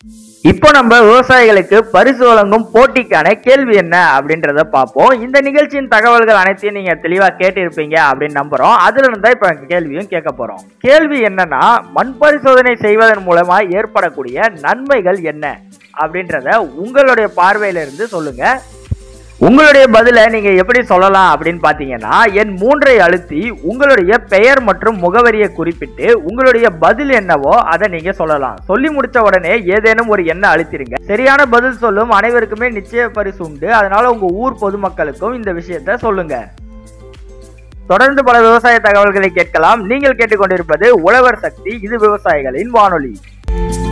இப்போ நம்ம விவசாயிகளுக்கு பரிசு வழங்கும் போட்டிக்கான கேள்வி என்ன அப்படின்றத பார்ப்போம் இந்த நிகழ்ச்சியின் தகவல்கள் அனைத்தையும் நீங்க தெளிவா கேட்டிருப்பீங்க அப்படின்னு நம்புறோம் அதுல இருந்தா இப்ப கேள்வியும் கேட்க போறோம் கேள்வி என்னன்னா மண் பரிசோதனை செய்வதன் மூலமா ஏற்படக்கூடிய நன்மைகள் என்ன அப்படின்றத உங்களுடைய பார்வையில இருந்து சொல்லுங்க உங்களுடைய பதிலை நீங்க எப்படி சொல்லலாம் அப்படின்னு பாத்தீங்கன்னா என் மூன்றை அழுத்தி உங்களுடைய பெயர் மற்றும் முகவரியை குறிப்பிட்டு உங்களுடைய பதில் என்னவோ அதை நீங்க சொல்லலாம் சொல்லி முடிச்ச உடனே ஏதேனும் ஒரு எண்ணை அழுத்திருங்க சரியான பதில் சொல்லும் அனைவருக்குமே நிச்சய பரிசு உண்டு அதனால உங்க ஊர் பொதுமக்களுக்கும் இந்த விஷயத்த சொல்லுங்க தொடர்ந்து பல விவசாய தகவல்களை கேட்கலாம் நீங்கள் கேட்டுக்கொண்டிருப்பது உழவர் சக்தி இது விவசாயிகளின் வானொலி